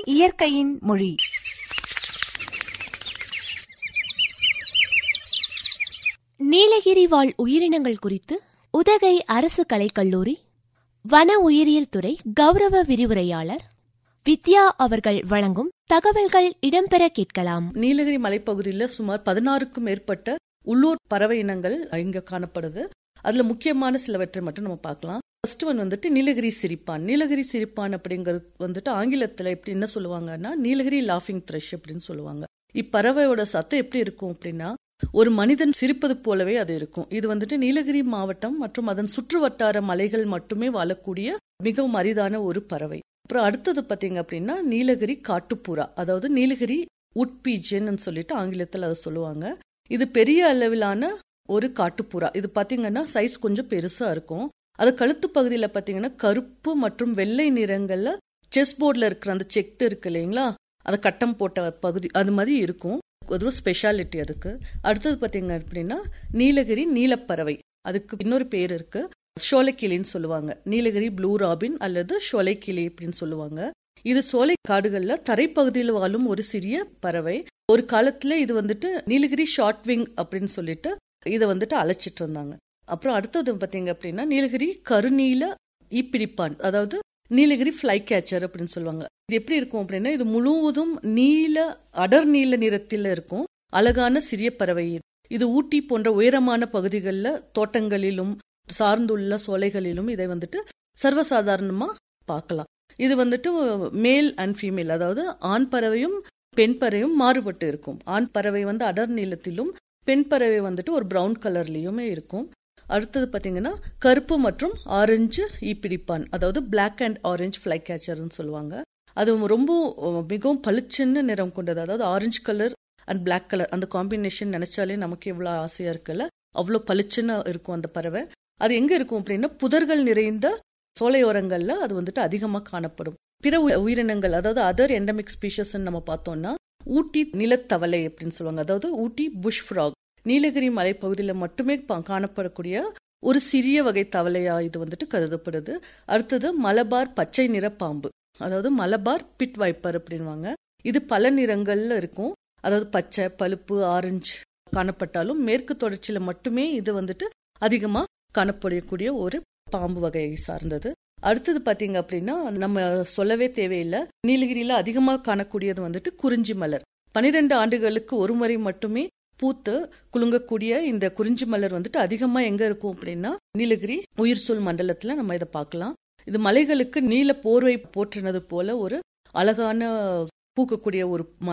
இயற்கையின் மொழி நீலகிரி வாழ் உயிரினங்கள் குறித்து உதகை அரசு கலைக்கல்லூரி வன உயிரியல் துறை கௌரவ விரிவுரையாளர் வித்யா அவர்கள் வழங்கும் தகவல்கள் இடம்பெற கேட்கலாம் நீலகிரி மலைப்பகுதியில் சுமார் பதினாறுக்கும் மேற்பட்ட உள்ளூர் பறவை இனங்கள் இங்க காணப்படுது அதுல முக்கியமான சிலவற்றை மட்டும் நம்ம பார்க்கலாம் ஃபர்ஸ்ட் ஒன் வந்துட்டு நீலகிரி சிரிப்பான் நீலகிரி சிரிப்பான் அப்படிங்கிறது வந்துட்டு ஆங்கிலத்துல எப்படி என்ன சொல்லுவாங்கன்னா நீலகிரி லாஃபிங் த்ரெஷ் அப்படின்னு சொல்லுவாங்க இப்பறவையோட சத்தம் எப்படி இருக்கும் அப்படின்னா ஒரு மனிதன் சிரிப்பது போலவே அது இருக்கும் இது வந்துட்டு நீலகிரி மாவட்டம் மற்றும் அதன் சுற்று வட்டார மலைகள் மட்டுமே வாழக்கூடிய மிகவும் அரிதான ஒரு பறவை அப்புறம் அடுத்தது பாத்தீங்க அப்படின்னா நீலகிரி காட்டுப்புறா அதாவது நீலகிரி உட்பீஜன் சொல்லிட்டு ஆங்கிலத்தில் அதை சொல்லுவாங்க இது பெரிய அளவிலான ஒரு காட்டுப்புறா இது பாத்தீங்கன்னா சைஸ் கொஞ்சம் பெருசா இருக்கும் அது கழுத்து பகுதியில பாத்தீங்கன்னா கருப்பு மற்றும் வெள்ளை நிறங்கள்ல செஸ் போர்ட்ல இருக்கிற அந்த செக்ட் இருக்கு இல்லைங்களா அந்த கட்டம் போட்ட பகுதி அது மாதிரி இருக்கும் அது ஒரு ஸ்பெஷாலிட்டி அதுக்கு அடுத்தது பாத்தீங்க அப்படின்னா நீலகிரி நீலப்பறவை அதுக்கு இன்னொரு பேர் இருக்கு சோலைக்கிளின்னு சொல்லுவாங்க நீலகிரி ப்ளூ ராபின் அல்லது சோலைக்கிளி அப்படின்னு சொல்லுவாங்க இது சோலை காடுகள்ல தரைப்பகுதியில் வாழும் ஒரு சிறிய பறவை ஒரு காலத்துல இது வந்துட்டு நீலகிரி ஷார்ட் விங் அப்படின்னு சொல்லிட்டு இதை வந்துட்டு அழைச்சிட்டு இருந்தாங்க அப்புறம் அடுத்தது பாத்தீங்க அப்படின்னா நீலகிரி கருநீல ஈப்பிடிப்பான் அதாவது நீலகிரி ஃப்ளை கேச்சர் அப்படின்னு சொல்லுவாங்க இது எப்படி இருக்கும் அப்படின்னா இது முழுவதும் நீல அடர் நீல நிறத்தில் இருக்கும் அழகான சிறிய பறவை இது. இது ஊட்டி போன்ற உயரமான பகுதிகளில் தோட்டங்களிலும் சார்ந்துள்ள சோலைகளிலும் இதை வந்துட்டு சர்வசாதாரணமா பார்க்கலாம் இது வந்துட்டு மேல் அண்ட் ஃபீமேல் அதாவது ஆண் பறவையும் பெண் பறவையும் மாறுபட்டு இருக்கும் ஆண் பறவை வந்து அடர் நீளத்திலும் பெண் பறவை வந்துட்டு ஒரு பிரவுன் கலர்லயுமே இருக்கும் அடுத்தது பாத்தீங்கன்னா கருப்பு மற்றும் ஆரஞ்சு ஈப்பிடிப்பான் அதாவது பிளாக் அண்ட் ஆரஞ்சு ஃப்ளை கேச்சர்னு சொல்லுவாங்க அது ரொம்ப மிகவும் பளிச்சுன்னு நிறம் கொண்டது அதாவது orange colour and black colour அந்த காம்பினேஷன் நினைச்சாலே நமக்கு எவ்வளவு ஆசையா இருக்குல்ல அவ்வளோ பளிச்சுன்னு இருக்கும் அந்த பறவை அது எங்க இருக்கும் அப்படின்னா புதர்கள் நிறைந்த சோலையோரங்கள்ல அது வந்துட்டு அதிகமா காணப்படும் பிற உ- உயிரினங்கள் அதாவது அதர் எண்டமிக் ஸ்பீஷஸ் நம்ம பார்த்தோம்னா ஊட்டி நிலத்தவளை அப்படின்னு சொல்லுவாங்க அதாவது ஊட்டி புஷ் ஃப்ராக் நீலகிரி மலைப்பகுதியில் மட்டுமே பா- காணப்படக்கூடிய ஒரு சிறிய வகை தவளையா இது வந்துட்டு கருதப்படுது அடுத்தது மலபார் பச்சை நிற பாம்பு அதாவது மலபார் பிட் வைப்பர் அப்படின்வாங்க இது பல நிறங்கள்ல இருக்கும் அதாவது பச்சை பழுப்பு ஆரஞ்சு காணப்பட்டாலும் மேற்கு தொடர்ச்சியில மட்டுமே இது வந்துட்டு அதிகமா காணப்படக்கூடிய ஒரு பாம்பு வகையை சார்ந்தது அடுத்தது பாத்தீங்க அப்படின்னா நம்ம சொல்லவே தேவையில்லை நீலகிரியில அதிகமா காணக்கூடியது வந்துட்டு குறிஞ்சி மலர் பனிரெண்டு ஆண்டுகளுக்கு ஒரு முறை மட்டுமே பூத்து குலுங்கக்கூடிய இந்த குறிஞ்சி மலர் வந்துட்டு அதிகமா எங்க இருக்கும் அப்படின்னா நீலகிரி உயிர் சொல் மண்டலத்துல நம்ம இதை பார்க்கலாம் இது மலைகளுக்கு நீல போர்வை போற்றினது போல ஒரு அழகான பூக்கக்கூடிய ஒரு